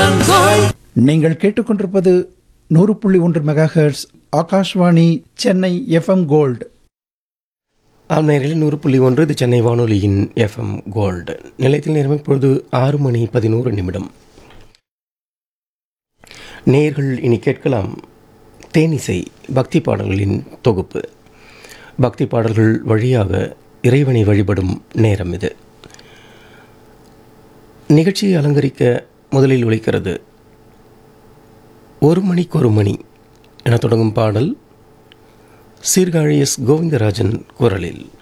FM gold நீங்கள் கேட்டுக்கொண்டிருப்பது நூறு புள்ளி ஒன்று megahertz Akashvani Chennai FM gold ஆம் நேரில் நூறு புள்ளி ஒன்று இது சென்னை வானொலியின் எஃப்எம் கோல்டு நிலையத்தில் நேரம் இப்பொழுது ஆறு மணி பதினோரு நிமிடம் நேர்கள் இனி கேட்கலாம் தேனிசை பக்தி பாடல்களின் தொகுப்பு பக்தி பாடல்கள் வழியாக இறைவனை வழிபடும் நேரம் இது நிகழ்ச்சியை அலங்கரிக்க முதலில் ஒலிக்கிறது ஒரு மணிக்கொரு மணி என தொடங்கும் பாடல் சீர்காழி எஸ் கோவிந்தராஜன் குரலில்